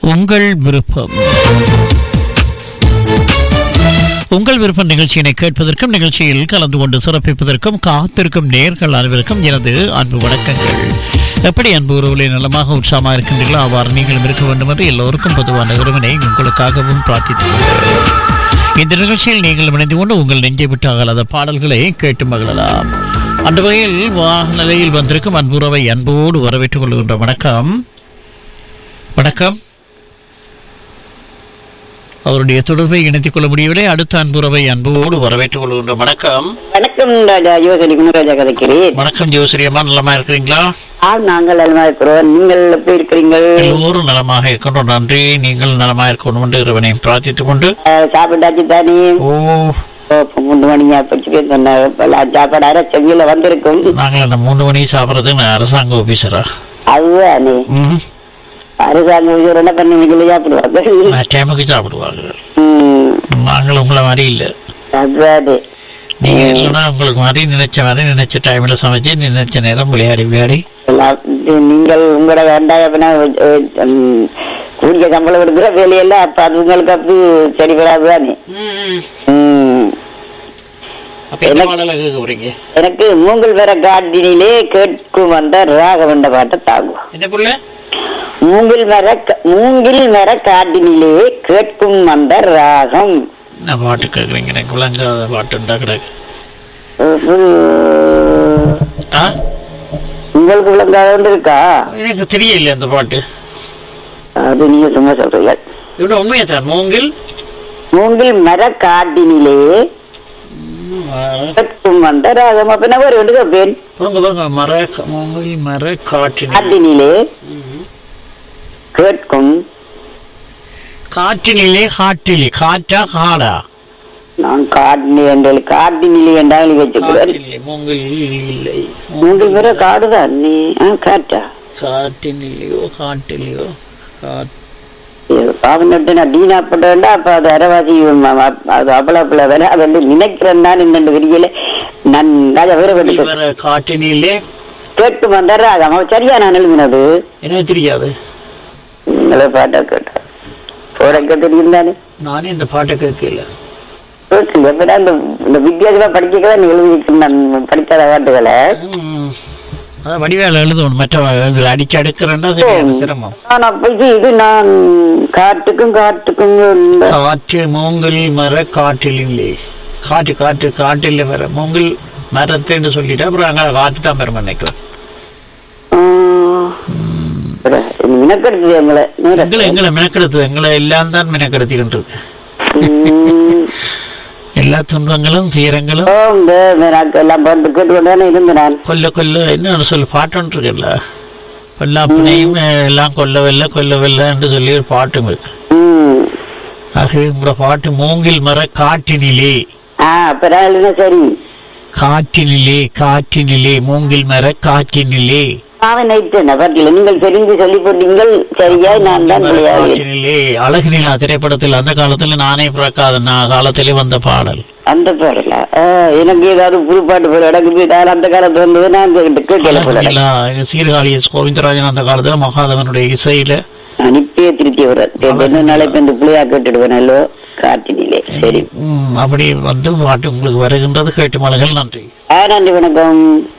உங்கள் விருப்பம் உங்கள் விருப்ப நிகழ்ச்சியினை கேட்பதற்கும் நிகழ்ச்சியில் கலந்து கொண்டு சிறப்பிப்பதற்கும் காத்திருக்கும் நேர்கள் அனைவருக்கும் எனது அன்பு வணக்கங்கள் எப்படி அன்பு உறவுகளை நலமாக உற்சாகமாக இருக்கின்றீர்களோ அவ்வாறு நீங்களும் இருக்க வேண்டும் என்று எல்லோருக்கும் பொதுவான உறவினை உங்களுக்காகவும் பிரார்த்தித்துக் கொள்கிறேன். இந்த நிகழ்ச்சியில் நீங்கள் இணைந்து கொண்டு உங்கள் நெஞ்சை விட்டு அகலாத பாடல்களை கேட்டு மகிழலாம் அந்த வகையில் வாகநிலையில் வந்திருக்கும் அன்புறவை அன்போடு வரவேற்றுக் கொள்கின்ற வணக்கம் வணக்கம் அவருடைய தொடர்பை இணைத்துக் கொள்ள முடியவில்லை அடுத்த அன்புறவை அன்போடு வரவேற்றுக் கொள்கின்ற வணக்கம் வணக்கம் ராஜா யோசனை குணராஜா கதைக்கிறேன் வணக்கம் ஜோசிரியம்மா நலமா இருக்கிறீங்களா ஆ நாங்கள் நலமா இருக்கிறோம் நீங்கள் எப்படி இருக்கிறீங்கள் எல்லோரும் நலமாக இருக்கின்றோம் நன்றி நீங்கள் நலமா இருக்கணும் என்று இறைவனையும் பிரார்த்தித்துக் கொண்டு அஹ், சாப்பிட்டாச்சு தானே ஓ ஓ, இப்ப மூணு மணியா படிச்சு சொன்னாங்க இப்பெல்லாம் சாப்பாடு அரை செவியில வந்திருக்கும் நாங்கள் அந்த மூணு மணி சாப்பிட்றது அரசாங்க ஆபீசரா அதுதானே ம் அரசாங்க ஊழியர் என்ன பண்ணி சாப்பிடுவாங்க நான் டைமுக்கு சாப்பிடுவாங்க ம், நாங்கள் உங்களை மாதிரி இல்லை அதுதானே நீங்க இல்லைன்னா உங்களுக்கு மாதிரி நினைச்ச மாதிரி நினைச்ச டைம்ல சமைச்சு நினைச்ச நேரம் விளையாடி விளையாடி எல்லாம் இது நீங்கள் உங்களோட வேண்டாம் அப்படின்னா ம், கூடிய சம்பளம் எடுக்கிற வேலையெல்லாம் அப்ப அது உங்களுக்கு அப்படி சரி வராது தானே ம் அப்ப என்ன பாடல கேட்க போறீங்க எனக்கு மூங்கல் வர காட்டினிலே கேட்கும் வந்த ராகவண்ட பாட்டை தாங்கும் என்ன புள்ள மூங்கில் மர மூங்கில் மர காட்டினிலே கேட்கும் வந்த ராகம் என்ன பாட்டு கேட்குறீங்க எனக்கு விளங்காத பாட்டுண்டா கிடக்கு ஆ உங்களுக்கு விளங்காத இருக்கா எனக்கு தெரியல அந்த பாட்டு அது நீங்க சும்மா சொல்றீங்க இவ்வளோ உண்மையா சார் மூங்கில் மூங்கில் மர காட்டினிலே கேட்கும் வந்த ராகம் அப்ப நான் ஒரு ரெண்டு பேன் பாருங்க பாருங்க மர மூங்கில் மர காற்றின் காட்டினிலே கேட்கும் காற்றினிலே காற்றிலே காற்றா காடா நான் காட்டினி என்றால் காட்டினிலே என்றால் வச்சுக்கிறேன் காற்றிலே மூங்கில் இல்லை மூங்கில் மர காடுதான் நீ ஆ, காட்டா காற்றினிலையோ காட்டிலையோ காட் பாவனட்டு நான் டீனா போட்டேன்டா அப்ப அது அரைவாசி ம- ம- அது அவ்வளவு வேற அது வந்து நினைக்கிறேன் தான் இந்த விரியல நான் ராஜா வேற மூங்கில் மர காற்றினிலே கேட்டு வந்தாரு அது அவன் சரியா நான் எழுதினது எனக்கு தெரியாது உங்களை பாட்டா கேட்டேன் போறக்க தெரியும் தானே நானே இந்த பாட்டை கேட்கல கேட்கல. எப்படா இந்த இந்த வித்தியாசமா படிக்கவே நீ எழுதிட்டு நான் படிக்காத பாட்டுகளை ம். அதான் வடிவேல எழுதணும் மற்ற இதுல அடிச்சு அடுக்கிறேன்னா சரியான சிரமம் நான் அப்ப இது இது நான் காட்டுக்கும் காட்டுக்கும் இந்த- காற்று மூங்கில் மர காற்றிலே காற்று காற்று காற்றில் வர மூங்கில் மரத்தைன்னு சொல்லிட்டு அப்புறம் அங்கே காற்று தான் பெருமை நினைக்கிறேன் மினக்கெடுத்து எங்களை எங்களை எங்களை மெனக்கெடுத்து எங்களை எல்லாம் தான் மெனக்கெடுத்திக்கிட்டு இருக்கு உம். எல்லா துன்பங்களும் தீரங்களும் ஓ, இந்த மினாக்கு எல்லாம் பார்த்து கேட்டு கொண்டானே இருந்தேன் நான் கொல்ல கொல்ல என்ன சொல்லு பாட்டு இருக்குல்ல கொல்லாப்பினையும் எல்லாம் கொல்லவில்லை கொல்லவில்லைன்னு சொல்லி ஒரு பாட்டும் இருக்கு ம். ஆகவே உங்களோட பாட்டு மூங்கில் மர காற்றினிலே ஆ அப்புறம் எழுதின சரி காற்றினிலே காற்றினிலே மூங்கில் மர காற்றினிலே அவன் நைட்டு பாட்டில நீங்கள் தெரிஞ்சு சொல்லி போட்டீங்கள் சரியா நான் தான் விளையாடி காற்றினிலே அழகு நிலா திரைப்படத்தில் அந்த காலத்துல நானே பிறக்காத நான் காலத்திலே வந்த பாடல் அந்த பாடல ஆ, எனக்கு ஏதாவது புது பாட்டு போல எனக்கு நான் அந்த காலத்து வந்தது நான் கேட்கல அழகு போல நிலா சீர்காழி எஸ் கோவிந்தராஜன் அந்த காலத்துல மகாதவனுடைய இசையில நான் இப்பயே திருத்தி வர்றேன் என்ன நாளைக்கு இந்த பிள்ளையா கேட்டுடுவேனல்லோ காட்டினிலே சரி ம், அப்படி வந்து பாட்டு உங்களுக்கு வருகின்றது கேட்டு மலர்கள் நன்றி ஆ நன்றி வணக்கம்